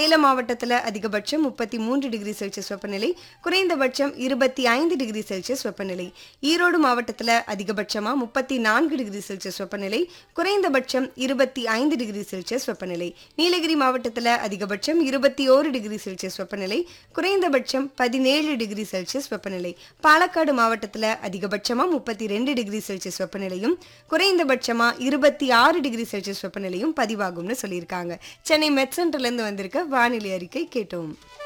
சேலம் மாவட்டத்தில் அதிகபட்சம் முப்பத்தி மூன்று டிகிரி செல்சியஸ் வெப்பநிலை குறைந்தபட்சம் இருபத்தி ஐந்து டிகிரி செல்சியஸ் வெப்பநிலை ஈரோடு மாவட்டத்தில் அதிகபட்சமா முப்பத்தி நான்கு டிகிரி செல்சியஸ் வெப்பநிலை குறைந்தபட்சம் இருபத்தி ஐந்து டிகிரி செல்சியஸ் வெப்பநிலை நீலகிரி மாவட்டத்தில் அதிகபட்சம் இருபத்தி ஓரு டிகிரி செல்சியஸ் வெப்பநிலை குறைந்தபட்சம் பதினேழு டிகிரி செல்சியஸ் வெப்பநிலை பாலக்காடு மாவட்டத்தில் அதிகபட்சமா முப்பத்தி ரெண்டு டிகிரி செல்சியஸ் வெப்பநிலையும் குறைந்தபட்சமா இருபத்தி ஆறு டிகிரி செல்சியஸ் வெப்பநிலையும் பதிவாகும்னு சொல்லியிருக்காங்க சென்னை மெட் சென்டர்லேருந்து வந்திருக்க வானிலை அறிக்கை கேட்டோம்